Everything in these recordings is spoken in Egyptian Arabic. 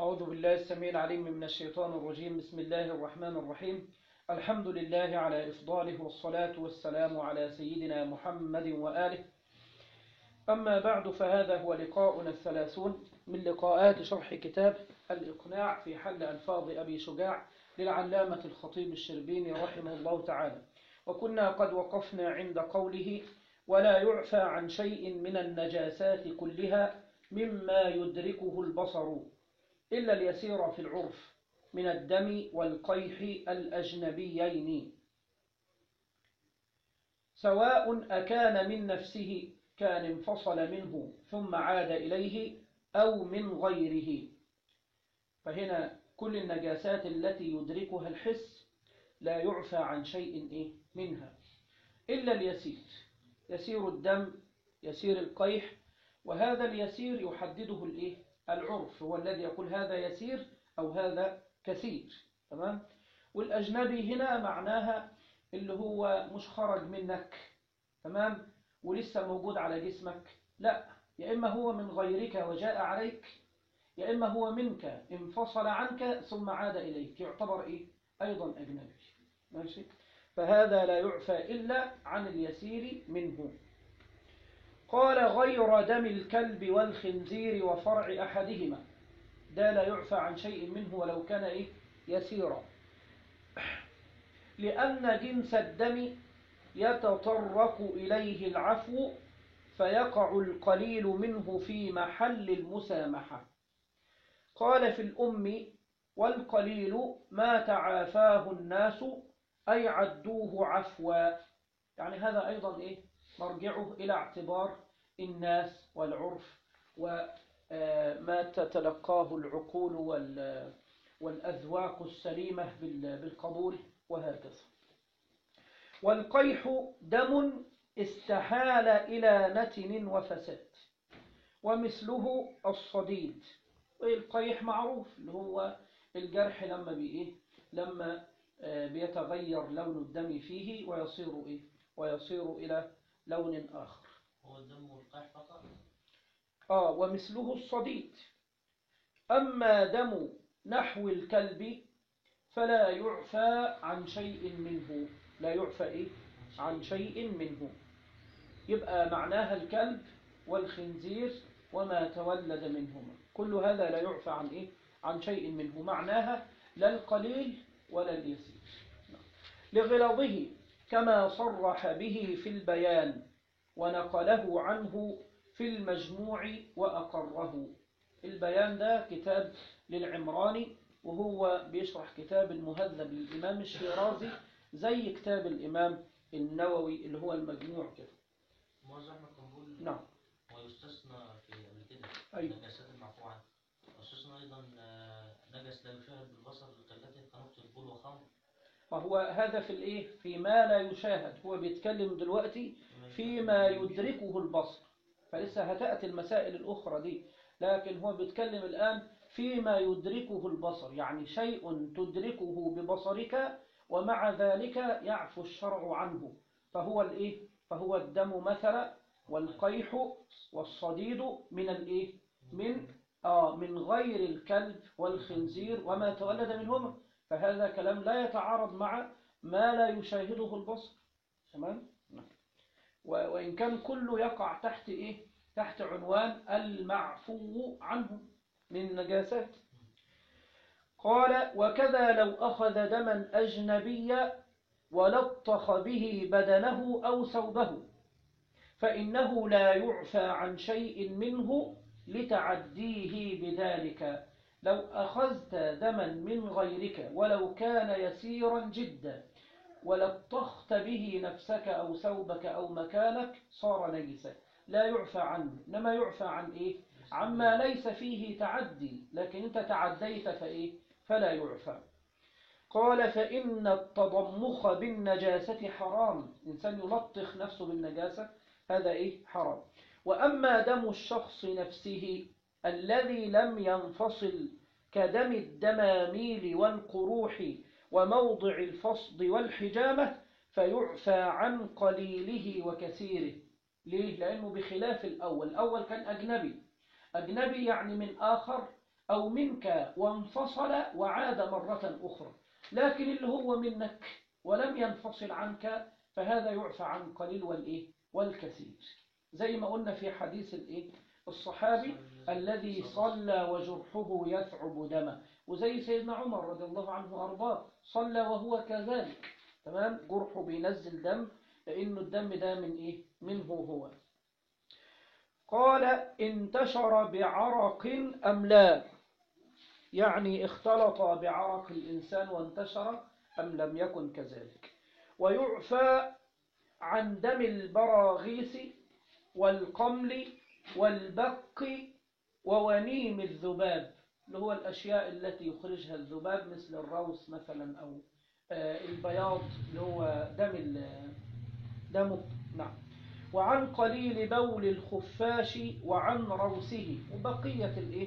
أعوذ بالله السميع العليم من الشيطان الرجيم بسم الله الرحمن الرحيم الحمد لله على إفضاله والصلاة والسلام على سيدنا محمد وآله أما بعد فهذا هو لقاؤنا الثلاثون من لقاءات شرح كتاب الإقناع في حل ألفاظ أبي شجاع للعلامة الخطيب الشربيني رحمه الله تعالى وكنا قد وقفنا عند قوله ولا يعفى عن شيء من النجاسات كلها مما يدركه البصر إلا اليسير في العرف من الدم والقيح الأجنبيين سواء أكان من نفسه كان انفصل منه ثم عاد إليه أو من غيره فهنا كل النجاسات التي يدركها الحس لا يعفى عن شيء إيه منها إلا اليسير يسير الدم يسير القيح وهذا اليسير يحدده الإيه العرف هو الذي يقول هذا يسير أو هذا كثير تمام والأجنبي هنا معناها اللي هو مش خرج منك تمام ولسه موجود على جسمك لا يا إما هو من غيرك وجاء عليك يا إما هو منك انفصل عنك ثم عاد إليك يعتبر إيه أيضا أجنبي ماشي فهذا لا يعفى إلا عن اليسير منه قال غير دم الكلب والخنزير وفرع أحدهما ده لا يعفى عن شيء منه ولو كان إيه يسيرا لأن جنس الدم يتطرق إليه العفو فيقع القليل منه في محل المسامحة قال في الأم والقليل ما تعافاه الناس أي عدوه عفوا يعني هذا أيضا إيه مرجعه إلى اعتبار الناس والعرف وما تتلقاه العقول والأذواق السليمة بالقبول وهكذا والقيح دم استحال إلى نتن وفساد ومثله الصديد والقيح معروف اللي هو الجرح لما بإيه لما بيتغير لون الدم فيه ويصير إيه ويصير إلى لون آخر هو الدم والقيح فقط آه ومثله الصديد أما دم نحو الكلب فلا يعفى عن شيء منه لا يعفى إيه؟ عن شيء منه يبقى معناها الكلب والخنزير وما تولد منهما كل هذا لا يعفى عن إيه؟ عن شيء منه معناها لا القليل ولا اليسير لغلظه كما صرح به في البيان ونقله عنه في المجموع وأقره البيان ده كتاب للعمراني وهو بيشرح كتاب المهذب للإمام الشيرازي زي كتاب الإمام النووي اللي هو المجموع كده موزع احمد كان بيقول نعم ويستثنى في قبل كده أيوة. النجاسات المعفو عنها ويستثنى أيضا آه، نجس لا يشاهد بالبصر لقلته كنقط البول وخمر وهو هذا في الإيه في ما لا يشاهد هو بيتكلم دلوقتي فيما يدركه البصر فلسه هتأتي المسائل الأخرى دي لكن هو بيتكلم الآن فيما يدركه البصر يعني شيء تدركه ببصرك ومع ذلك يعفو الشرع عنه فهو الإيه فهو الدم مثلا والقيح والصديد من الإيه من آه من غير الكلب والخنزير وما تولد منهما فهذا كلام لا يتعارض مع ما لا يشاهده البصر تمام نعم. و- وإن كان كله يقع تحت إيه تحت عنوان المعفو عنه من النجاسات قال وكذا لو أخذ دما أجنبيا ولطخ به بدنه أو ثوبه فإنه لا يعفى عن شيء منه لتعديه بذلك لو أخذت دما من غيرك ولو كان يسيرا جدا ولطخت به نفسك أو ثوبك أو مكانك صار نجسا لا يعفى عنه إنما يعفى عن إيه عما ليس فيه تعدي لكن أنت تعديت فإيه فلا يعفى قال فإن التضمخ بالنجاسة حرام إنسان يلطخ نفسه بالنجاسة هذا إيه حرام وأما دم الشخص نفسه الذي لم ينفصل كدم الدماميل والقروح وموضع الفصد والحجامة فيعفى عن قليله وكثيره ليه؟ لأنه بخلاف الأول الأول كان أجنبي أجنبي يعني من آخر أو منك وانفصل وعاد مرة أخرى لكن اللي هو منك ولم ينفصل عنك فهذا يعفى عن قليل والإيه والكثير زي ما قلنا في حديث الإيه الصحابي الذي صلى وجرحه يثعب دمه وزي سيدنا عمر رضي الله عنه وأرضاه صلى وهو كذلك تمام جرحه بينزل دم لأنه الدم ده من إيه منه هو قال انتشر بعرق أم لا يعني اختلط بعرق الإنسان وانتشر أم لم يكن كذلك ويعفى عن دم البراغيث والقمل والبق وونيم الذباب اللي هو الأشياء التي يخرجها الذباب مثل الروس مثلا أو آه، البياض اللي هو دم ال- دمه نعم وعن قليل بول الخفاش وعن روسه وبقية الإيه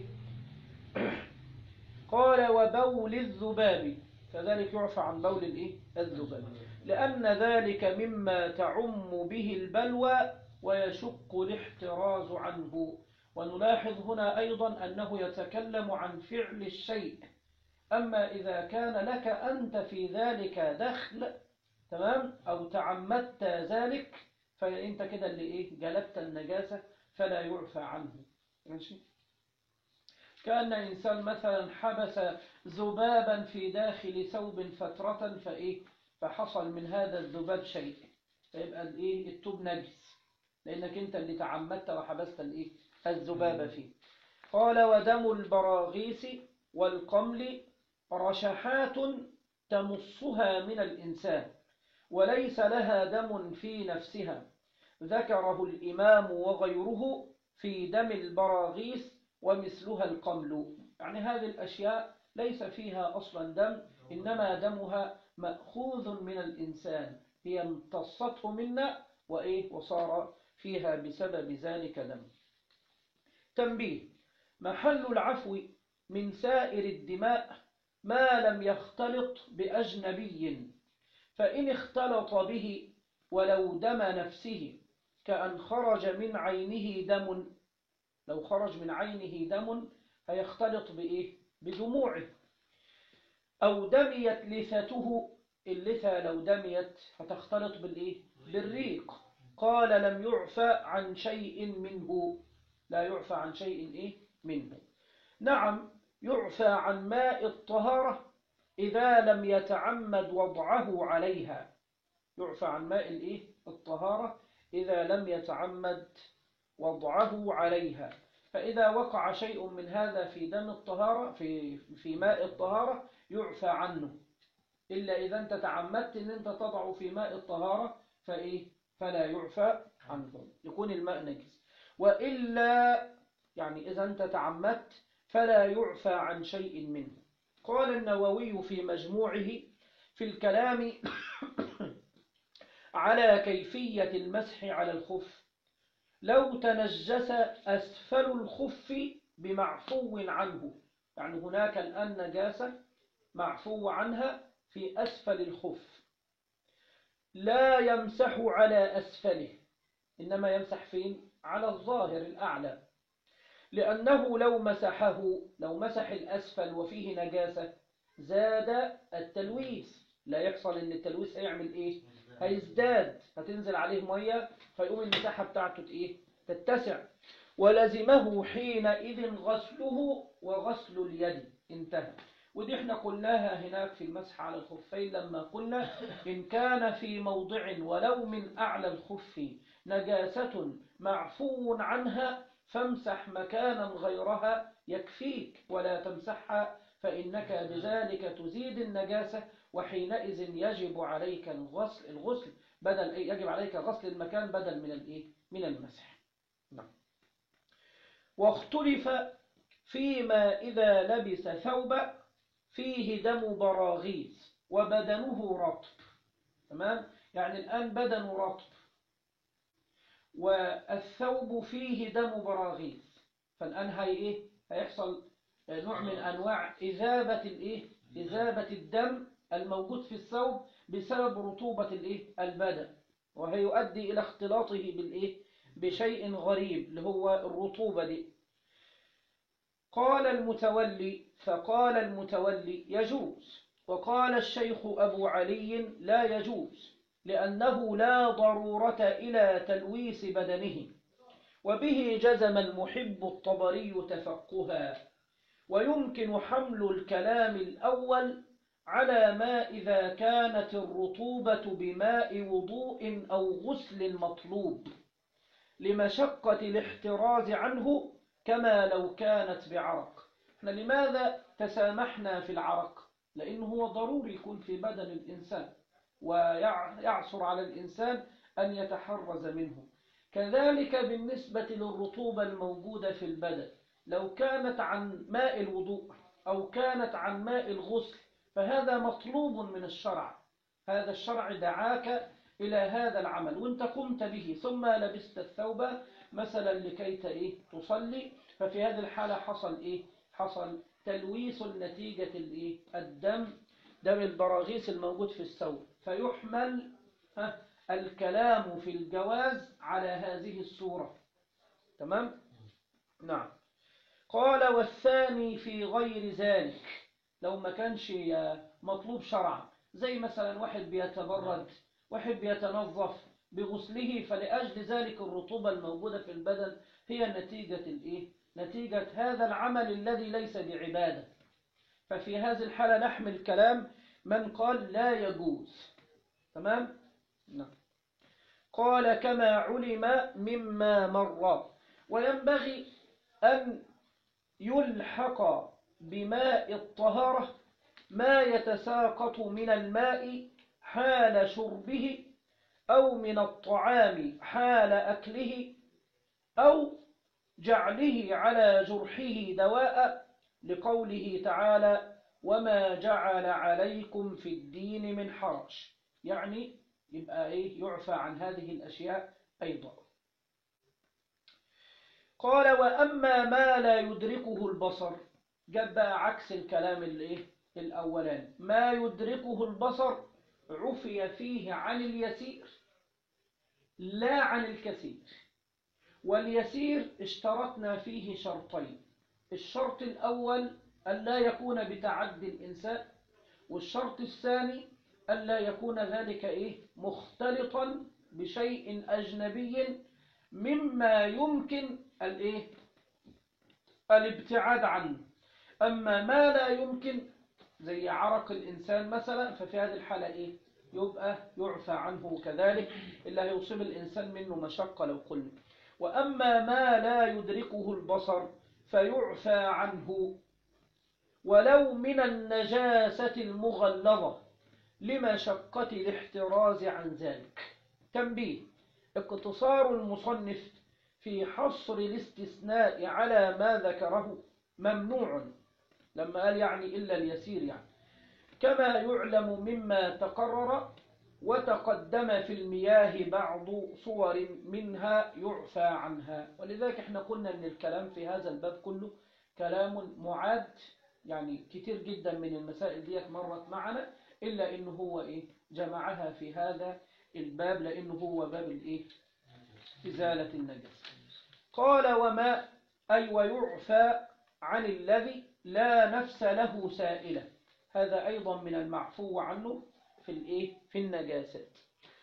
قال وبول الذباب كذلك يعفى عن بول الإيه الذباب لأن ذلك مما تعم به البلوى ويشق الاحتراز عنه ونلاحظ هنا أيضا أنه يتكلم عن فعل الشيء أما إذا كان لك أنت في ذلك دخل تمام أو تعمدت ذلك فأنت كده اللي إيه جلبت النجاسة فلا يعفى عنه ماشي كأن إنسان مثلا حبس ذبابا في داخل ثوب فترة فإيه فحصل من هذا الذباب شيء فيبقى الإيه التوب نجس لأنك أنت اللي تعمدت وحبست الإيه الذباب فيه قال ودم البراغيث والقمل رشحات تمصها من الإنسان وليس لها دم في نفسها ذكره الإمام وغيره في دم البراغيث ومثلها القمل يعني هذه الأشياء ليس فيها أصلا دم إنما دمها مأخوذ من الإنسان هي امتصته منا وإيه وصار فيها بسبب ذلك دم تنبيه محل العفو من سائر الدماء ما لم يختلط بأجنبي فإن اختلط به ولو دم نفسه كأن خرج من عينه دم لو خرج من عينه دم هيختلط بإيه؟ بدموعه أو دميت لثته اللثة لو دميت هتختلط بالإيه؟ بالريق قال لم يعفى عن شيء منه لا يعفى عن شيء إيه؟ منه نعم يعفى عن ماء الطهارة إذا لم يتعمد وضعه عليها يعفى عن ماء الإيه؟ الطهارة إذا لم يتعمد وضعه عليها فإذا وقع شيء من هذا في دم الطهارة في في ماء الطهارة يعفى عنه إلا إذا أنت تعمدت أن أنت تضعه في ماء الطهارة فإيه فلا يعفى عنه يكون الماء نجس وإلا يعني إذا أنت تعمدت فلا يعفى عن شيء منه قال النووي في مجموعه في الكلام على كيفية المسح على الخف لو تنجس أسفل الخف بمعفو عنه يعني هناك الآن نجاسة معفو عنها في أسفل الخف لا يمسح على أسفله إنما يمسح فين؟ على الظاهر الأعلى لأنه لو مسحه لو مسح الأسفل وفيه نجاسة زاد التلويث لا يحصل إن التلويث هيعمل إيه؟ هيزداد هتنزل عليه مية فيقوم المساحة بتاعته إيه؟ تتسع ولزمه حينئذ غسله وغسل اليد انتهى ودي احنا قلناها هناك في المسح على الخفين لما قلنا إن كان في موضع ولو من أعلى الخف نجاسة معفو عنها فامسح مكانا غيرها يكفيك ولا تمسحها فإنك بذلك تزيد النجاسة وحينئذ يجب عليك الغسل الغسل بدل إيه يجب عليك غسل المكان بدل من الإيه من المسح نعم واختلف فيما إذا لبس ثوب فيه دم براغيث وبدنه رطب تمام يعني الآن بدنه رطب والثوب فيه دم براغيث فالآن هي إيه هيحصل نوع من أنواع إذابة الإيه إذابة الدم الموجود في الثوب بسبب رطوبة الإيه البدن وهيؤدي إلى اختلاطه بالإيه بشيء غريب اللي هو الرطوبة دي قال المتولي فقال المتولي يجوز وقال الشيخ أبو علي لا يجوز لأنه لا ضرورة إلى تلويس بدنه وبه جزم المحب الطبري تفقها ويمكن حمل الكلام الأول على ما إذا كانت الرطوبة بماء وضوء أو غسل مطلوب لمشقة الاحتراز عنه كما لو كانت بعرق احنا لماذا تسامحنا في العرق لأنه هو ضروري يكون في بدن الإنسان ويعصر على الإنسان أن يتحرز منه كذلك بالنسبة للرطوبة الموجودة في البدن لو كانت عن ماء الوضوء أو كانت عن ماء الغسل فهذا مطلوب من الشرع هذا الشرع دعاك إلى هذا العمل وانت قمت به ثم لبست الثوب مثلا لكي إيه تصلي ففي هذه الحالة حصل إيه حصل تلويث نتيجة الإيه الدم دم البراغيث الموجود في الثوب فيحمل ها الكلام في الجواز على هذه الصورة تمام نعم قال والثاني في غير ذلك لو ما كانش مطلوب شرعا زي مثلا واحد بيتبرد واحد بيتنظف بغسله فلأجل ذلك الرطوبة الموجودة في البدن هي نتيجة الإيه؟ نتيجة هذا العمل الذي ليس بعبادة ففي هذه الحالة نحمل كلام من قال لا يجوز تمام؟ نعم قال كما علم مما مر وينبغي أن يلحق بماء الطهارة ما يتساقط من الماء حال شربه أو من الطعام حال أكله أو جعله على جرحه دواء لقوله تعالى وما جعل عليكم في الدين من حرج يعني يبقى إيه يعفى عن هذه الأشياء أيضا قال وأما ما لا يدركه البصر جاب بقى عكس الكلام الايه الأولاني ما يدركه البصر عفي فيه عن اليسير لا عن الكثير واليسير اشترطنا فيه شرطين الشرط الأول أن لا يكون بتعدي الإنسان والشرط الثاني أن لا يكون ذلك إيه مختلطا بشيء أجنبي مما يمكن الإيه الابتعاد عنه أما ما لا يمكن زي عرق الإنسان مثلا ففي هذه الحالة إيه يبقى يعفى عنه كذلك إلا يصيب الإنسان منه مشقة لو قلنا وأما ما لا يدركه البصر فيعفى عنه ولو من النجاسة المغلظة لمشقة الاحتراز عن ذلك تنبيه اقتصار المصنف في حصر الاستثناء على ما ذكره ممنوع لما قال يعني إلا اليسير يعني كما يعلم مما تقرر وتقدم في المياه بعض صور منها يعفى عنها ولذلك احنا قلنا ان الكلام في هذا الباب كله كلام معاد يعني كتير جدا من المسائل ديت مرت معنا إلا إنه هو إيه جمعها في هذا الباب لأنه هو باب الإيه إزالة النجس قال وما أي ويعفى عن الذي لا نفس له سائلة هذا أيضا من المعفو عنه في الإيه في النجاسات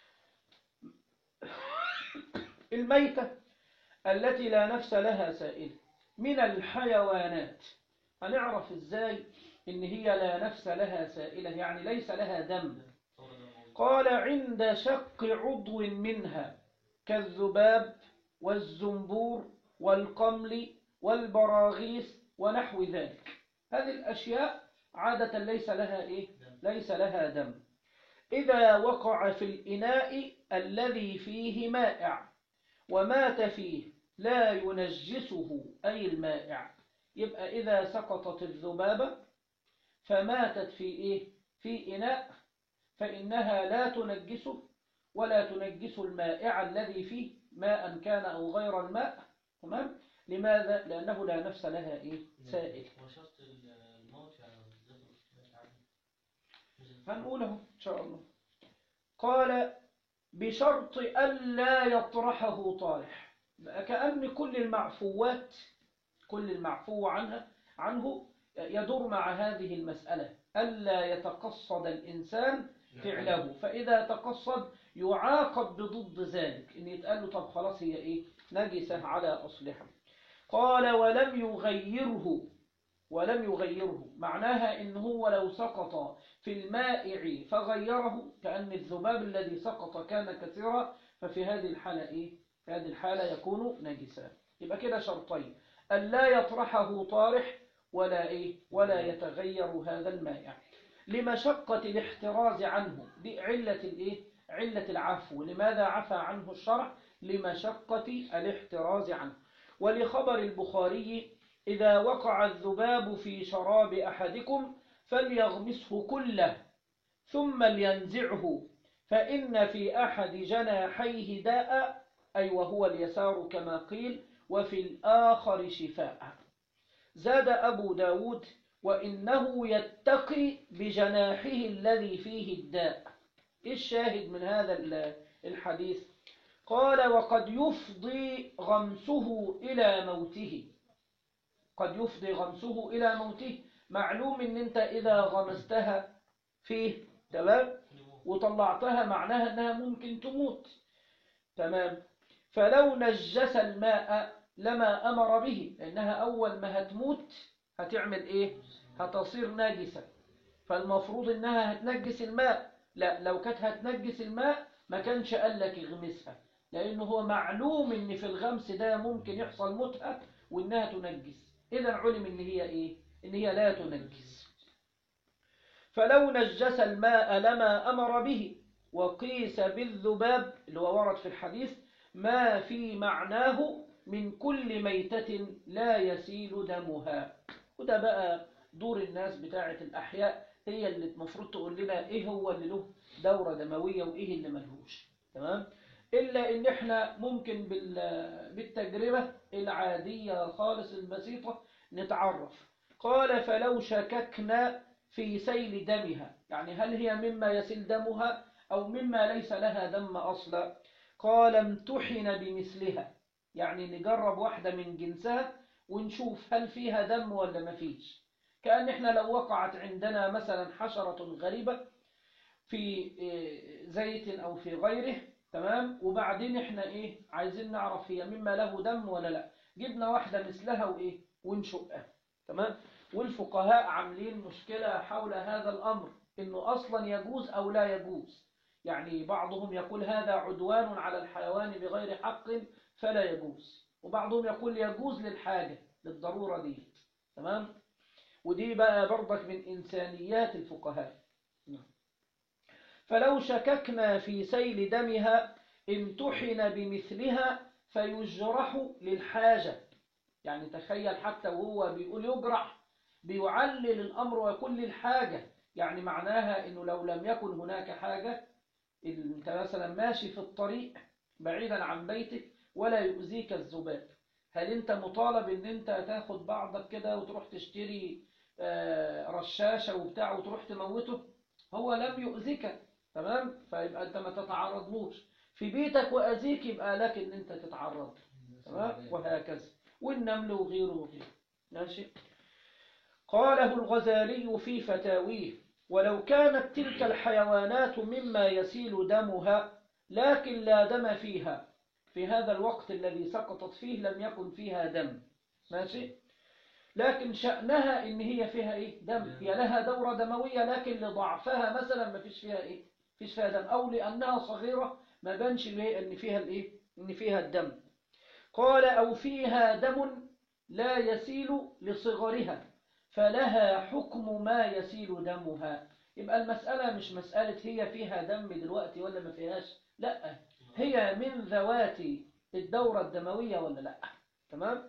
الميتة التي لا نفس لها سائلة من الحيوانات هنعرف إزاي إن هي لا نفس لها سائلة يعني ليس لها دم قال عند شق عضو منها كالذباب والزنبور والقمل والبراغيث ونحو ذلك هذه الأشياء عادة ليس لها إيه؟ ليس لها دم إذا وقع في الإناء الذي فيه مائع ومات فيه لا ينجسه أي المائع يبقى إذا سقطت الذبابة فماتت في إيه؟ في إناء فإنها لا تنجسه ولا تنجس المائع الذي فيه ماء كان أو غير الماء تمام لماذا لأنه لا نفس لها إيه سائل وشرط الموت يعني هنقوله إن شاء الله قال بشرط ألا يطرحه طارح بقى كأن كل المعفوات كل المعفو عنها عنه يدور مع هذه المسألة ألا يتقصد الإنسان فعله فإذا تقصد يعاقب بضد ذلك إن يتقال له طب خلاص هي إيه نجسة على أصلها قال ولم يغيره ولم يغيره معناها إن هو لو سقط في المائع فغيره كأن الذباب الذي سقط كان كثيرا ففي هذه الحالة إيه في هذه الحالة يكون نجسا يبقى كده شرطين ألا يطرحه طارح ولا إيه ولا يتغير هذا المائع لمشقة الاحتراز عنه دي علة الإيه علة العفو لماذا عفى عنه الشرع لمشقة الاحتراز عنه ولخبر البخاري إذا وقع الذباب في شراب أحدكم فليغمسه كله ثم لينزعه فإن في أحد جناحيه داء أي وهو اليسار كما قيل وفي الآخر شفاء زاد أبو داود وإنه يتقي بجناحه الذي فيه الداء إيه الشاهد من هذا الحديث قال وقد يفضي غمسه إلى موته قد يفضي غمسه إلى موته معلوم ان انت اذا غمستها فيه تمام وطلعتها معناها انها ممكن تموت تمام فلو نجس الماء لما امر به لانها اول ما هتموت هتعمل ايه هتصير ناجسة فالمفروض انها هتنجس الماء لا لو كانت هتنجس الماء ما كانش قال لك اغمسها لانه هو معلوم ان في الغمس ده ممكن يحصل موتها وانها تنجس اذا علم ان هي ايه إن هي لا تنجس فلو نجس الماء لما أمر به وقيس بالذباب اللي هو ورد في الحديث ما في معناه من كل ميتة لا يسيل دمها وده بقى دور الناس بتاعة الأحياء هي اللي المفروض تقول لنا إيه هو اللي له دورة دموية وإيه اللي ملهوش تمام إلا إن إحنا ممكن بالتجربة العادية خالص البسيطة نتعرف قال فلو شككنا في سيل دمها يعني هل هي مما يسيل دمها أو مما ليس لها دم أصلا قال امتحن بمثلها يعني نجرب واحدة من جنسها ونشوف هل فيها دم ولا ما فيش كأن احنا لو وقعت عندنا مثلا حشرة غريبة في زيت أو في غيره تمام وبعدين احنا ايه عايزين نعرف هي مما له دم ولا لا جبنا واحدة مثلها وايه ونشقها تمام والفقهاء عاملين مشكلة حول هذا الأمر إنه أصلا يجوز أو لا يجوز يعني بعضهم يقول هذا عدوان على الحيوان بغير حق فلا يجوز وبعضهم يقول يجوز للحاجة للضرورة دي تمام ودي بقى برضك من إنسانيات الفقهاء فلو شككنا في سيل دمها امتحن بمثلها فيجرح للحاجة يعني تخيل حتى وهو بيقول يجرح بيعلل الأمر ويقول للحاجة يعني معناها أنه لو لم يكن هناك حاجة أنت مثلا ماشي في الطريق بعيدا عن بيتك ولا يؤذيك الذباب هل أنت مطالب أن أنت تاخد بعضك كده وتروح تشتري رشاشة وبتاع وتروح تموته هو لم يؤذيك تمام فيبقى أنت ما تتعرضلوش في بيتك وأذيك يبقى لك أن أنت تتعرض تمام وهكذا والنمل وغيره وغيره ماشي قاله الغزالي في فتاويه ولو كانت تلك الحيوانات مما يسيل دمها لكن لا دم فيها في هذا الوقت الذي سقطت فيه لم يكن فيها دم ماشي لكن شأنها إن هي فيها إيه دم هي لها دورة دموية لكن لضعفها مثلا ما فيش فيها إيه فيش فيها دم أو لأنها صغيرة ما بانش ليه إن فيها الإيه إن فيها الدم قال أو فيها دم لا يسيل لصغرها فلها حكم ما يسيل دمها يبقى المسألة مش مسألة هي فيها دم دلوقتي ولا ما فيهاش لا هي من ذوات الدورة الدموية ولا لا تمام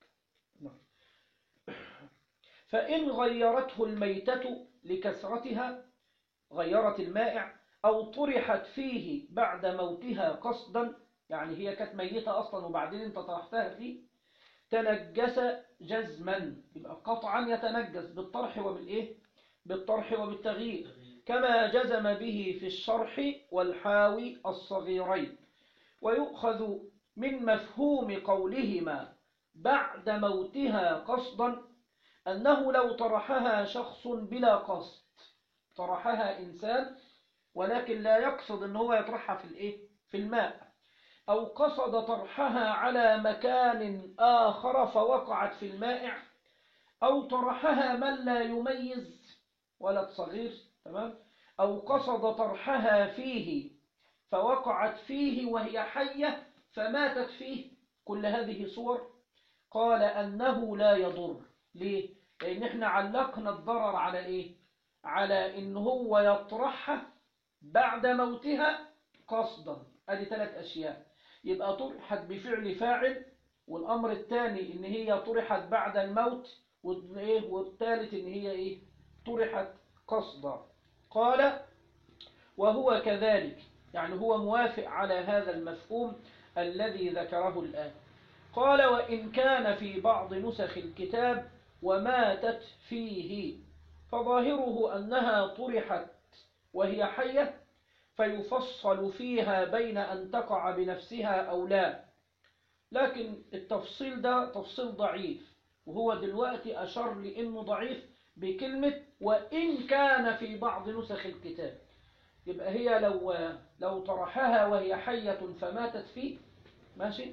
فإن غيرته الميتة لكثرتها غيرت المائع أو طرحت فيه بعد موتها قصدا يعني هي كانت ميتة أصلا وبعدين انت طرحتها فيه تنجس جزما يبقى قطعا يتنجس بالطرح وبالإيه بالطرح وبالتغيير كما جزم به في الشرح والحاوي الصغيرين ويؤخذ من مفهوم قولهما بعد موتها قصدا أنه لو طرحها شخص بلا قصد طرحها إنسان ولكن لا يقصد أن هو يطرحها في الإيه؟ في الماء أو قصد طرحها على مكان آخر فوقعت في المائع أو طرحها من لا يميز ولد صغير تمام أو قصد طرحها فيه فوقعت فيه وهي حية فماتت فيه كل هذه صور قال أنه لا يضر ليه؟ لأن احنا علقنا الضرر على إيه؟ على إن هو يطرحها بعد موتها قصدا ادي ثلاث أشياء يبقى طرحت بفعل فاعل والأمر الثاني إن هي طرحت بعد الموت والإيه؟ والثالث إن هي إيه؟ طرحت قصدا قال وهو كذلك يعني هو موافق على هذا المفهوم الذي ذكره الآن قال وإن كان في بعض نسخ الكتاب وماتت فيه فظاهره أنها طرحت وهي حية فيفصل فيها بين أن تقع بنفسها أو لا لكن التفصيل ده تفصيل ضعيف وهو دلوقتي أشر لأنه ضعيف بكلمة وإن كان في بعض نسخ الكتاب يبقى هي لو لو طرحها وهي حية فماتت فيه ماشي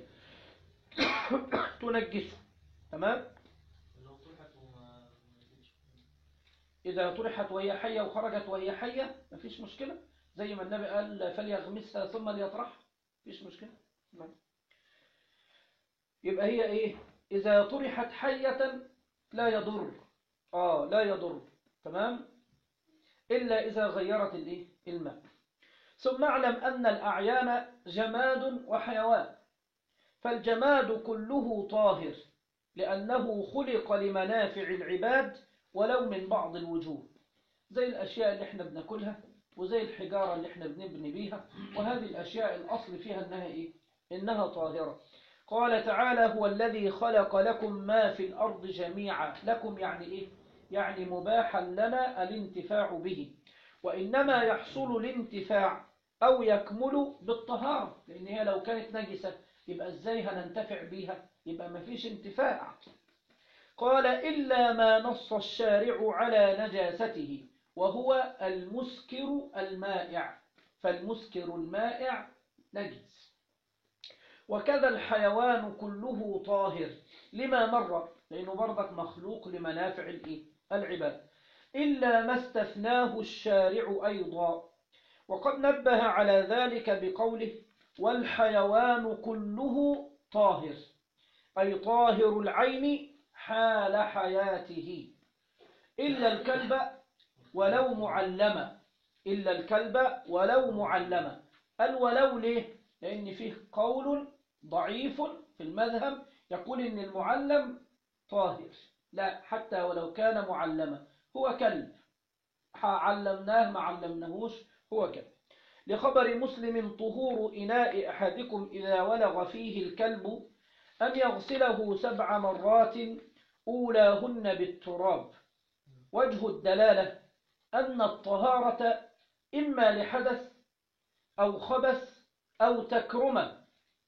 تنجسه تمام لو طرحت وما ماتتش. إذا طرحت وهي حية وخرجت وهي حية مفيش مشكلة زي ما النبي قال فليغمسها ثم ليطرحها مفيش مشكلة نعم. يبقى هي إيه إذا طرحت حية لا يضر آه لا يضر تمام إلا إذا غيرت الإيه الماء ثم اعلم أن الأعيان جماد وحيوان فالجماد كله طاهر لأنه خلق لمنافع العباد ولو من بعض الوجوه زي الأشياء اللي احنا بناكلها وزي الحجارة اللي احنا بنبني بيها وهذه الأشياء الأصل فيها إنها إيه؟ إنها طاهرة قال تعالى هو الذي خلق لكم ما في الأرض جميعا لكم يعني إيه؟ يعني مباحا لنا الانتفاع به وإنما يحصل الانتفاع أو يكمل بالطهارة لأن هي لو كانت نجسة يبقى إزاي هننتفع بيها يبقى ما فيش انتفاع قال إلا ما نص الشارع على نجاسته وهو المسكر المائع فالمسكر المائع نجس وكذا الحيوان كله طاهر لما مر لأنه برضك مخلوق لمنافع الإيه؟ العباد إلا ما استثناه الشارع أيضا وقد نبه على ذلك بقوله والحيوان كله طاهر أي طاهر العين حال حياته إلا الكلب ولو معلمة إلا الكلب ولو معلمة قال ولو ليه لأن فيه قول ضعيف في المذهب يقول إن المعلم طاهر لا حتى ولو كان معلما هو كلب علمناه ما علمناهوش هو كلب لخبر مسلم طهور إناء أحدكم إذا ولغ فيه الكلب أن يغسله سبع مرات أولاهن بالتراب وجه الدلالة أن الطهارة إما لحدث أو خبث أو تكرمة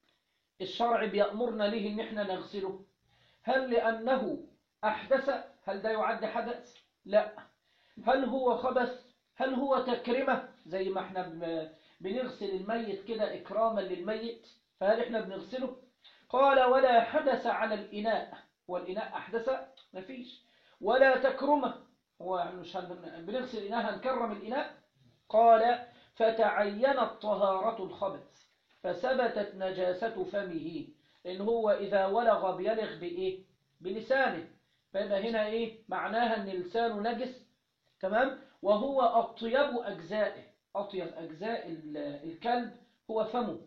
الشرع بيأمرنا له إن احنا نغسله هل لأنه أحدث هل ده يعد حدث لا هل هو خبث هل هو تكرمة زي ما احنا بنغسل الميت كده إكراما للميت فهل احنا بنغسله قال ولا حدث على الإناء والإناء أحدث مفيش ولا تكرمة هو مش بنغسل الإناء هنكرم الإناء قال فتعينت طهارة الخبث فثبتت نجاسة فمه لأن هو إذا ولغ بيلغ بإيه بلسانه فيبقى هنا إيه معناها أن لسانه نجس تمام وهو أطيب أجزائه أطيب أجزاء الكلب هو فمه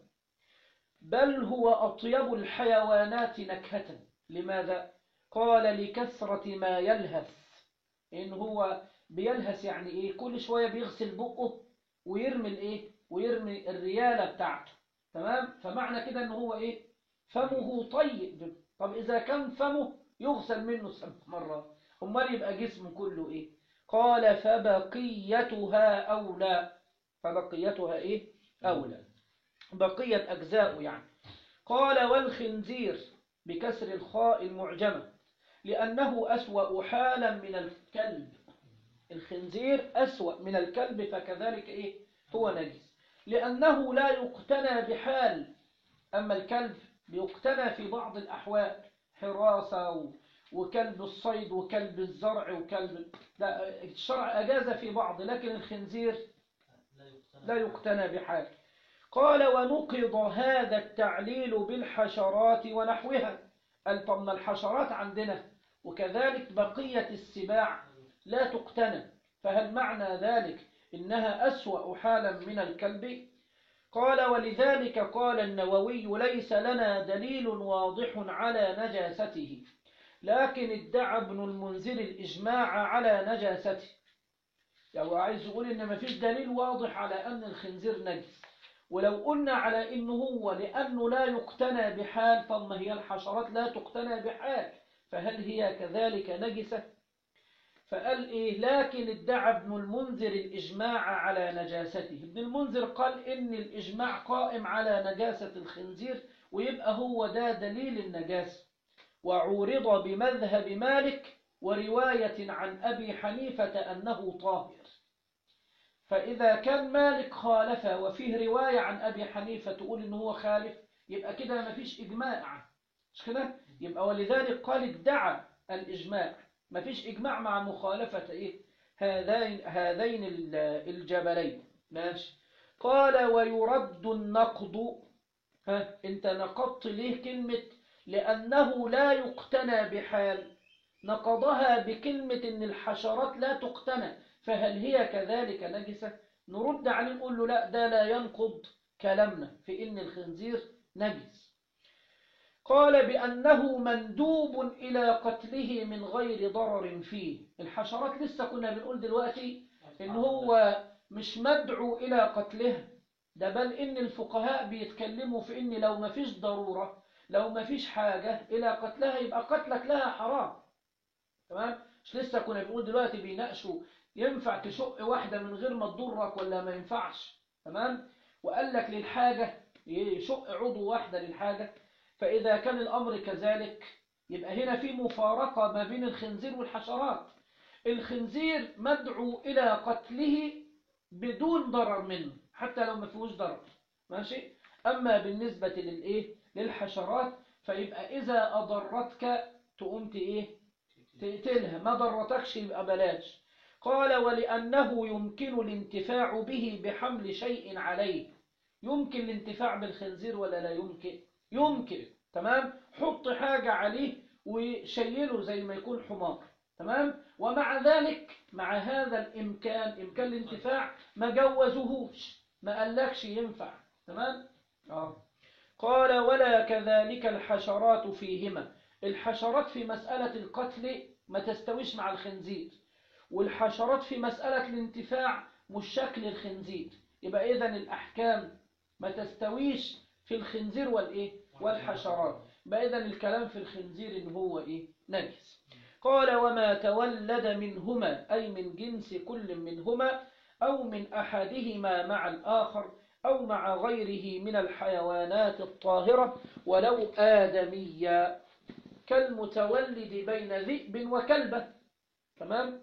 بل هو أطيب الحيوانات نكهة لماذا؟ قال لكثرة ما يلهث إن هو بيلهث يعني إيه كل شوية بيغسل بقه ويرمي الإيه ويرمي الريالة بتاعته تمام فمعنى كده إن هو إيه فمه طيب طب إذا كان فمه يغسل منه سبع مرات أمال يبقى جسمه كله إيه قال فبقيتها أولى فبقيتها إيه أولى بقية أجزاء يعني قال والخنزير بكسر الخاء المعجمة لأنه أسوأ حالا من الكلب الخنزير أسوأ من الكلب فكذلك إيه هو نجس لأنه لا يقتنى بحال أما الكلب بيقتنى في بعض الأحوال حراسة و- وكلب الصيد وكلب الزرع وكلب لا الشرع أجاز في بعض لكن الخنزير لا يقتنع لا يقتنى بحال قال ونقض هذا التعليل بالحشرات ونحوها قال طب ما الحشرات عندنا وكذلك بقية السباع لا تقتنى فهل معنى ذلك إنها أسوأ حالا من الكلب قال ولذلك قال النووي ليس لنا دليل واضح على نجاسته لكن ادعى ابن المنذر الإجماع على نجاسته يعني هو عايز يقول إن مفيش دليل واضح على أن الخنزير نجس ولو قلنا على إنه هو لأنه لا يقتنى بحال طب ما هي الحشرات لا تقتنى بحال فهل هي كذلك نجسة فقال إيه لكن ادعى ابن المنذر الإجماع على نجاسته ابن المنذر قال إن الإجماع قائم على نجاسة الخنزير ويبقى هو ده دليل النجاسة وعورض بمذهب مالك ورواية عن أبي حنيفة أنه طاهر فإذا كان مالك خالف وفيه رواية عن أبي حنيفة تقول إنه هو خالف يبقى كده مفيش إجماع مش كده يبقى ولذلك قال ادعى الإجماع مفيش إجماع مع مخالفة إيه هذين هذين ال- الجبلين ماشي قال ويرد النقض ها انت نقضت ليه كلمة لأنه لا يقتنى بحال نقضها بكلمة إن الحشرات لا تقتنى فهل هي كذلك نجسة نرد عليه نقول له لا ده لا ينقض كلامنا في إن الخنزير نجس قال بأنه مندوب إلى قتله من غير ضرر فيه الحشرات لسه كنا بنقول دلوقتي إن هو مش مدعو إلى قتلها ده بل إن الفقهاء بيتكلموا في إن لو ما فيش ضرورة لو ما فيش حاجة إلى قتلها يبقى قتلك لها حرام تمام مش لسه كنا بنقول دلوقتي بيناقشوا ينفع تشق واحدة من غير ما تضرك ولا ما ينفعش تمام وقال لك للحاجة يشق عضو واحدة للحاجة فإذا كان الأمر كذلك يبقى هنا في مفارقة ما بين الخنزير والحشرات الخنزير مدعو إلى قتله بدون ضرر منه حتى لو ما فيهوش ضرر ماشي أما بالنسبة للإيه للحشرات فيبقى إذا أضرتك تقوم إيه تقتلها ما ضرتكش يبقى بلاش قال ولأنه يمكن الانتفاع به بحمل شيء عليه يمكن الانتفاع بالخنزير ولا لا يمكن يمكن تمام حط حاجة عليه وشيله زي ما يكون حمار تمام ومع ذلك مع هذا الإمكان إمكان الانتفاع ما جوزهوش ما قالكش ينفع تمام آه. قال ولا كذلك الحشرات فيهما الحشرات في مسألة القتل ما تستويش مع الخنزير والحشرات في مسألة الانتفاع مش شكل الخنزير يبقى إذن الأحكام ما تستويش في الخنزير والإيه والحشرات يبقى إذن الكلام في الخنزير إن هو إيه نجس قال وما تولد منهما أي من جنس كل منهما أو من أحدهما مع الآخر أو مع غيره من الحيوانات الطاهرة ولو آدميا كالمتولد بين ذئب وكلبة تمام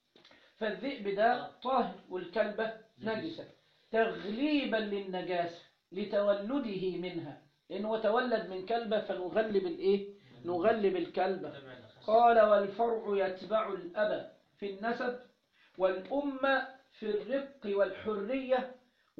فالذئب ده طاهر والكلبة نجسة تغليبا للنجاسة لتولده منها لأنه تولد من كلبة فنغلب الإيه نغلب الكلبة تبع الأخص. قال والفرع يتبع الأب في النسب والأم في الرق والحرية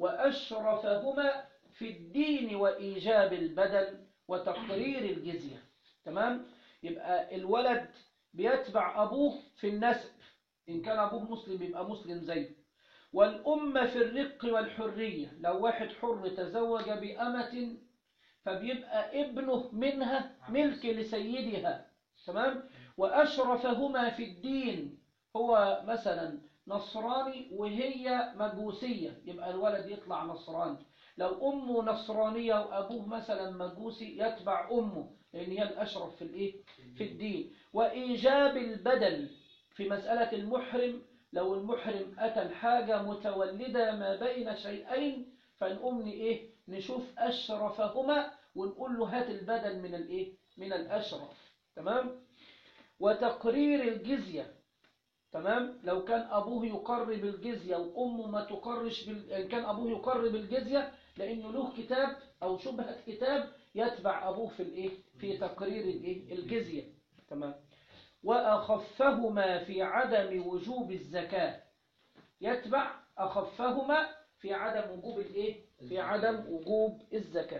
وأشرفهما في الدين وإيجاب البدل وتقرير الجزية تمام يبقى الولد بيتبع أبوه في النسب إن كان أبوه مسلم يبقى مسلم زيه والأم في الرق والحرية لو واحد حر تزوج بأمة فبيبقى ابنه منها ملك لسيدها تمام وأشرفهما في الدين هو مثلا نصراني وهي مجوسية يبقى الولد يطلع نصراني لو أمه نصرانية وأبوه مثلا مجوسي يتبع أمه لأن هي الأشرف في الإيه؟ في الدين وإيجاب البدل في مسألة المحرم لو المحرم أتى الحاجة متولدة ما بين شيئين فنقوم إيه نشوف أشرفهما ونقول له هات البدل من الإيه من الأشرف تمام وتقرير الجزية تمام لو كان أبوه يقرب الجزية وأمه ما تقرش بال... إن كان أبوه يقرب الجزية لأنه له كتاب أو شبهة كتاب يتبع أبوه في الإيه في تقرير الإيه الجزية تمام وأخفهما في عدم وجوب الزكاة يتبع أخفهما في عدم وجوب الإيه في عدم وجوب الزكاة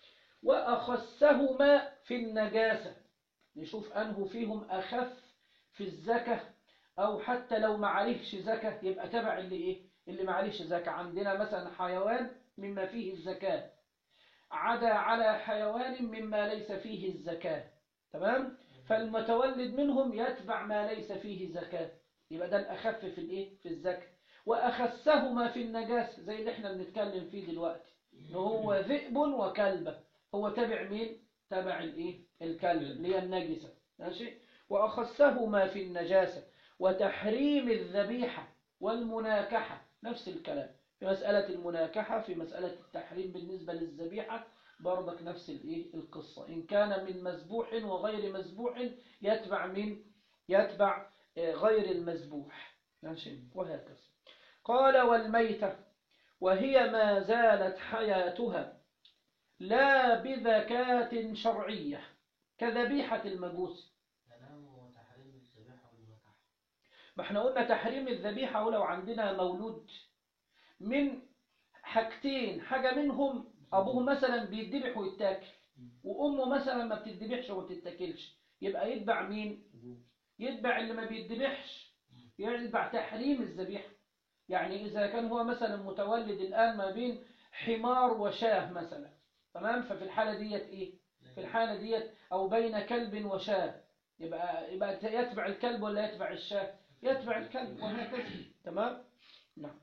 وأخسهما في النجاسة نشوف أنه فيهم أخف في الزكاة أو حتى لو ما عليهش زكاة يبقى تبع اللي إيه اللي ما عليهش زكاة عندنا مثلا حيوان مما فيه الزكاة عدا على حيوان مما ليس فيه الزكاة تمام فالمتولد منهم يتبع ما ليس فيه زكاة يبقى ده الأخف في الإيه في الزكاة وأخسهما في النجاسة زي اللي احنا بنتكلم فيه دلوقتي إن هو ذئب وكلبة هو تبع مين تبع الإيه الكلب اللي هي النجسة ماشي وأخسهما في النجاسة وتحريم الذبيحة والمناكحة نفس الكلام في مسألة المناكحة في مسألة التحريم بالنسبة للذبيحة برضك نفس الإيه القصة إن كان من مذبوح وغير مذبوح يتبع من يتبع آه، غير المذبوح ماشي وهكذا قال والميتة وهي ما زالت حياتها لا بذكاة شرعية كذبيحة المجوس كلام وتحريم الذبيحة والمكح ما احنا قلنا تحريم الذبيحة ولو عندنا مولود من حاجتين حاجة منهم أبوه مثلا بيتذبح ويتاكل وأمه مثلا ما بتتذبحش وما بتتاكلش يبقى يتبع مين؟ يتبع اللي ما بيتذبحش يتبع تحريم الذبيحة يعني إذا كان هو مثلا متولد الآن ما بين حمار وشاه مثلا تمام ففي الحالة ديت إيه؟ في الحالة ديت أو بين كلب وشاه يبقى يبقى يتبع الكلب ولا يتبع الشاه؟ يتبع الكلب وهكذا تمام؟ نعم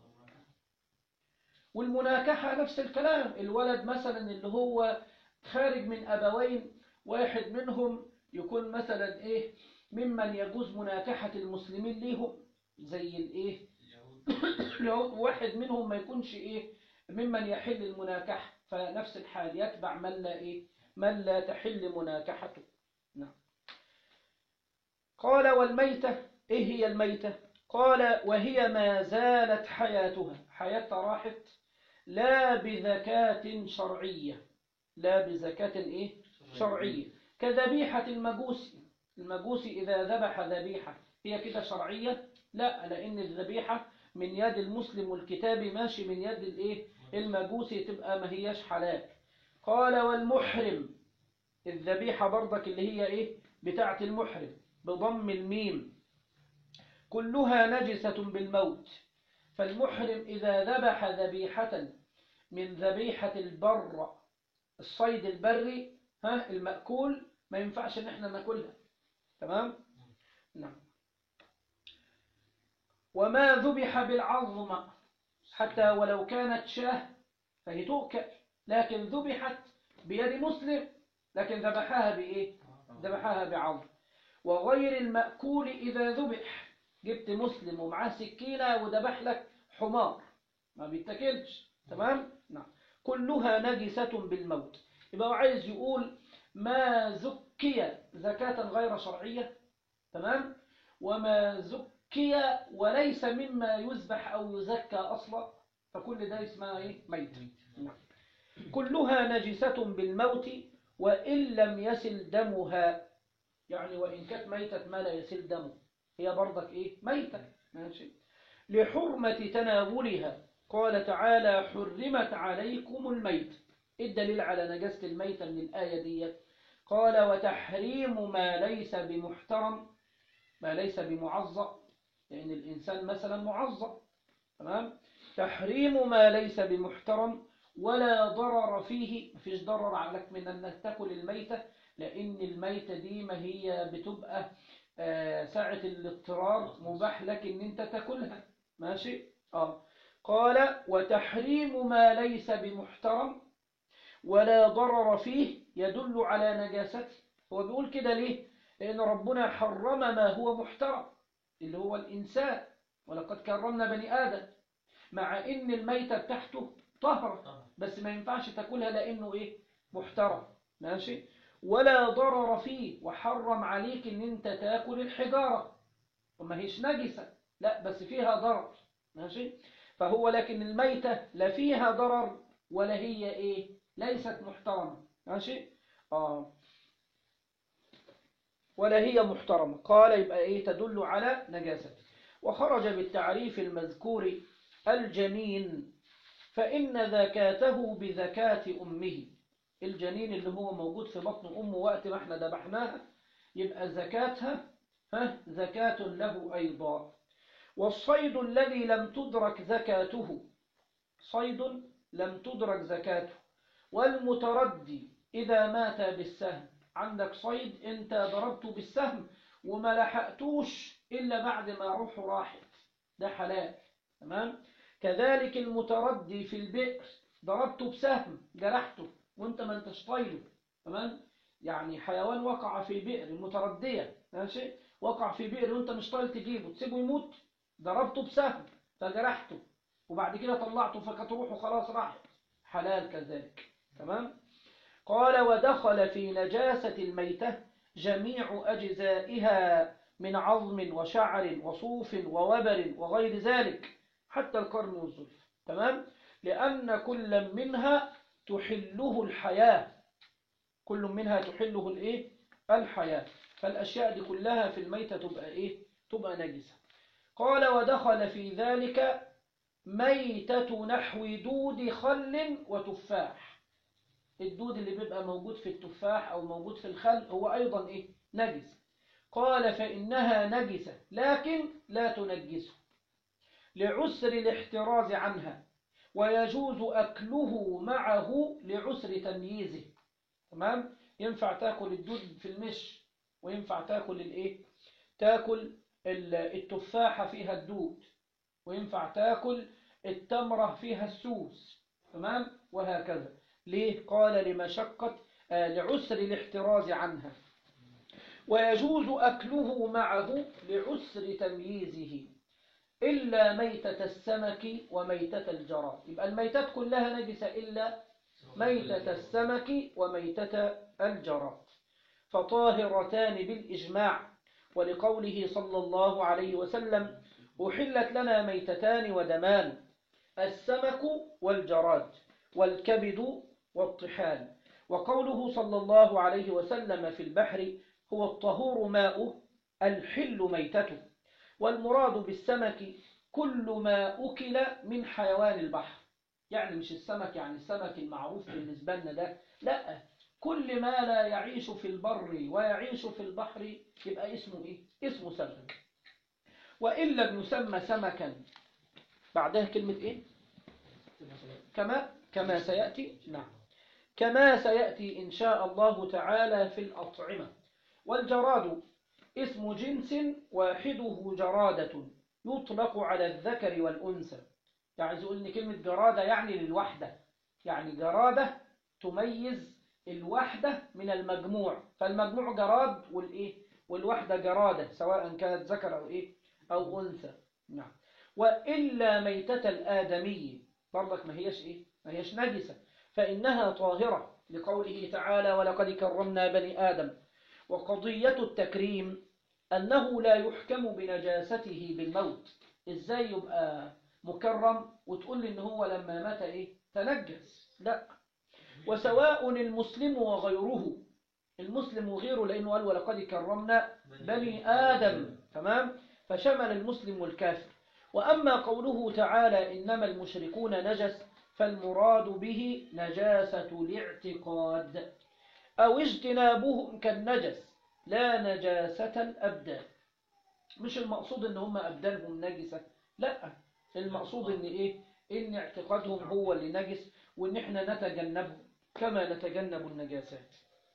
والمناكحة نفس الكلام الولد مثلا اللي هو خارج من أبوين واحد منهم يكون مثلا إيه ممن يجوز مناكحة المسلمين ليهم زي الإيه اليهود لو واحد منهم ما يكونش إيه ممن يحل المناكحة فنفس الحال يتبع من لا إيه من لا تحل مناكحته نعم قال والميتة إيه هي الميتة قال وهي ما زالت حياتها حياتها راحت لا بذكاة شرعية لا بزكاة إيه شرعية كذبيحة المجوسي المجوسي إذا ذبح ذبيحة هي كده شرعية لا لأن الذبيحة من يد المسلم والكتاب ماشي من يد الإيه المجوسي تبقى ما هياش حلال قال والمحرم الذبيحة برضك اللي هي إيه بتاعة المحرم بضم الميم كلها نجسة بالموت فالمحرم إذا ذبح ذبيحة من ذبيحة البر الصيد البري ها المأكول ما ينفعش ان احنا ناكلها تمام نعم وما ذبح بالعظم حتى ولو كانت شاه فهي تؤكل لكن ذبحت بيد مسلم لكن ذبحها بإيه ذبحها بعظم وغير المأكول إذا ذبح جبت مسلم ومعاه سكينة وذبح لك حمار ما بيتاكلش تمام نعم كلها نجسة بالموت يبقى هو عايز يقول ما زكي زكاة غير شرعية تمام وما زكي وليس مما يذبح أو يزكى أصلا فكل ده اسمها إيه ميت نعم. كلها نجسة بالموت وإن لم يسل دمها يعني وإن كانت ميتة ما لا يسل دمه هي برضك إيه ميتة ماشي لحرمة تناولها قال تعالى حرمت عليكم الميت إيه الدليل على نجاسة الميتة من الآية دي قال وتحريم ما ليس بمحترم ما ليس بمعظم لأن الإنسان مثلا معظم تمام تحريم ما ليس بمحترم ولا ضرر فيه مفيش ضرر عليك من أنك تأكل الميتة لأن الميتة دي ما هي بتبقى آه، ساعة الاضطرار مباح لك ان انت تاكلها ماشي اه قال وتحريم ما ليس بمحترم ولا ضرر فيه يدل على نجاسته هو بيقول كده ليه لأن ربنا حرم ما هو محترم اللي هو الإنسان ولقد كرمنا بني آدم مع إن الميتة بتاعته طهرة طبعا بس ما ينفعش تاكلها لأنه إيه محترم ماشي ولا ضرر فيه وحرم عليك ان انت تاكل الحجارة وما هيش نجسة لا بس فيها ضرر ماشي فهو لكن الميتة لا فيها ضرر ولا هي ايه ليست محترمة ماشي اه ولا هي محترمة قال يبقى ايه تدل على نجاسة وخرج بالتعريف المذكور الجنين فإن ذكاته بذكاة أمه الجنين اللي هو موجود في بطن أمه وقت ما احنا ذبحناها يبقى زكاتها ها زكاة له أيضا والصيد الذي لم تدرك زكاته صيد لم تدرك زكاته والمتردي إذا مات بالسهم عندك صيد انت ضربته بالسهم وما لحقتوش إلا بعد ما روحه راحت ده حلال تمام كذلك المتردي في البئر ضربته بسهم جرحته وانت ما انتش طايله تمام يعني حيوان وقع في بئر المتردية ماشي وقع في بئر وانت مش طايل تجيبه تسيبه يموت ضربته بسهم فجرحته وبعد كده طلعته فكانت روحه خلاص راحت حلال كذلك تمام قال ودخل في نجاسة الميتة جميع أجزائها من عظم وشعر وصوف ووبر وغير ذلك حتى القرن والزلف تمام لأن كل منها تحله الحياة كل منها تحله الايه الحياة فالأشياء دي كلها في الميتة تبقى ايه تبقى نجسة قال ودخل في ذلك ميتة نحو دود خل وتفاح الدود اللي بيبقى موجود في التفاح أو موجود في الخل هو أيضا إيه نجس قال فإنها نجسة لكن لا تنجسه لعسر الاحتراز عنها ويجوز أكله معه لعسر تمييزه تمام ينفع تاكل الدود في المش وينفع تاكل الايه تاكل التفاحة فيها الدود وينفع تاكل التمرة فيها السوس تمام وهكذا ليه قال لمشقة آه لعسر الاحتراز عنها ويجوز أكله معه لعسر تمييزه إلا ميتة السمك وميتة الجراد يبقى الميتات كلها نجسة إلا ميتة السمك وميتة الجراد فطاهرتان بالإجماع ولقوله صلى الله عليه وسلم أحلت لنا ميتتان ودمان السمك والجراد والكبد والطحال وقوله صلى الله عليه وسلم في البحر هو الطهور ماؤه الحل ميتته والمراد بالسمك كل ما أكل من حيوان البحر يعني مش السمك يعني السمك المعروف بالنسبة لنا ده لا كل ما لا يعيش في البر ويعيش في البحر يبقى اسمه ايه اسمه سمك وإن لم يسمى سمكا بعدها كلمة ايه كما كما سيأتي نعم كما سيأتي إن شاء الله تعالى في الأطعمة والجراد اسم جنس واحده جرادة يطلق على الذكر والأنثى يعني يقول إن كلمة جرادة يعني للوحدة يعني جرادة تميز الوحدة من المجموع فالمجموع جراد والإيه والوحدة جرادة سواء كانت ذكر أو إيه أو أنثى نعم وإلا ميتة الآدمي برضك ما هيش إيه ما هيش نجسة فإنها طاهرة لقوله تعالى ولقد كرمنا بني آدم وقضية التكريم أنه لا يحكم بنجاسته بالموت إزاي يبقى مكرم وتقول لي إن هو لما مات إيه تنجس لا وسواء المسلم وغيره المسلم وغيره لأنه قال ولقد كرمنا بني آدم تمام فشمل المسلم والكافر وأما قوله تعالى إنما المشركون نجس فالمراد به نجاسة الاعتقاد أو اجتنابهم كالنجس لا نجاسة الأبدان مش المقصود إن هم أبدانهم نجسة لا المقصود إن إيه إن اعتقادهم هو اللي نجس وإن إحنا نتجنبه كما نتجنب النجاسات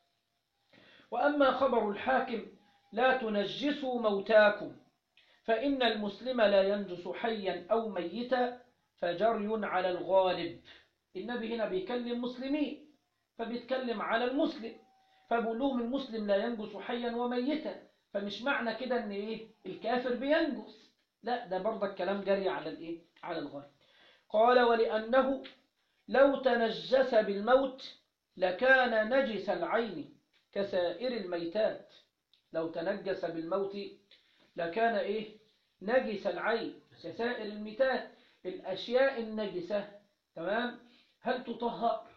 وأما خبر الحاكم لا تنجسوا موتاكم فإن المسلم لا ينجس حيا أو ميتا فجري على الغالب النبي هنا بيكلم مسلمين فبيتكلم على المسلم فبقولهم المسلم لا ينجس حيا وميتا فمش معنى كده ان ايه الكافر بينجس لا ده برضه الكلام جري على الايه على الغالب قال ولأنه لو تنجس بالموت لكان نجس العين كسائر الميتات لو تنجس بالموت لكان إيه نجس العين كسائر الميتات الأشياء النجسة تمام هل تطهر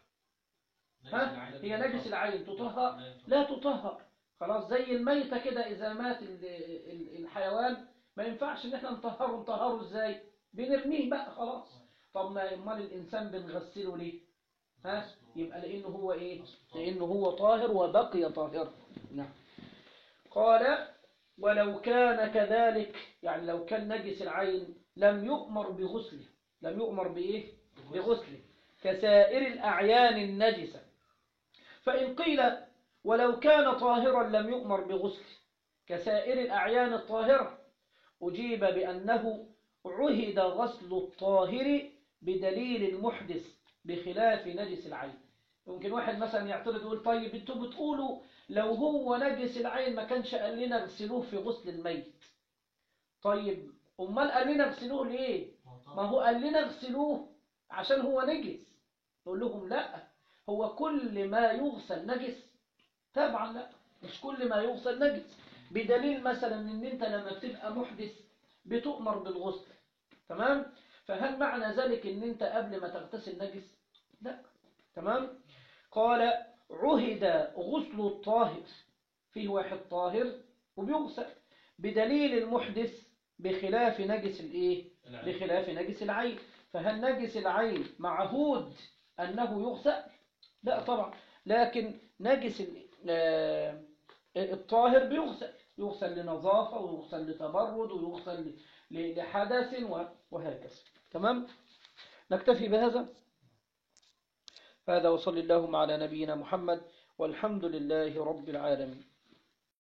ها هي نجس العين تطهر لا تطهر خلاص زي الميتة كده إذا مات ال- ال- الحيوان ما ينفعش إن احنا نطهره نطهره إزاي بنرميه بقى خلاص طب ما امال الإنسان بنغسله ليه ها يبقى لأنه هو إيه لأنه هو طاهر وبقي طاهر نعم قال ولو كان كذلك يعني لو كان نجس العين لم يؤمر بغسله لم يؤمر بإيه بغسله كسائر الأعيان النجسة فإن قيل ولو كان طاهرا لم يؤمر بغسله كسائر الأعيان الطاهرة أجيب بأنه عهد غسل الطاهر بدليل المحدث بخلاف نجس العين ممكن واحد مثلا يعترض يقول طيب انتوا بتقولوا لو هو نجس العين ما كانش قال لنا اغسلوه في غسل الميت طيب امال قال لنا اغسلوه ليه ما هو قال لنا اغسلوه عشان هو نجس نقول لهم لا هو كل ما يغسل نجس طبعا لا مش كل ما يغسل نجس بدليل مثلا ان انت لما بتبقى محدث بتؤمر بالغسل تمام فهل معنى ذلك ان انت قبل ما تغتسل نجس لا تمام قال عهد غسل الطاهر فيه واحد طاهر وبيغسل بدليل المحدث بخلاف نجس الايه بخلاف نجس العين فهل نجس العين معهود أنه يغسل لا طبعا لكن نجس ال- آه، الطاهر بيغسل يغسل لنظافة ويغسل لتبرد ويغسل ل- لحدث و- وهكذا تمام نكتفي بهذا هذا وصل اللهم على نبينا محمد والحمد لله رب العالمين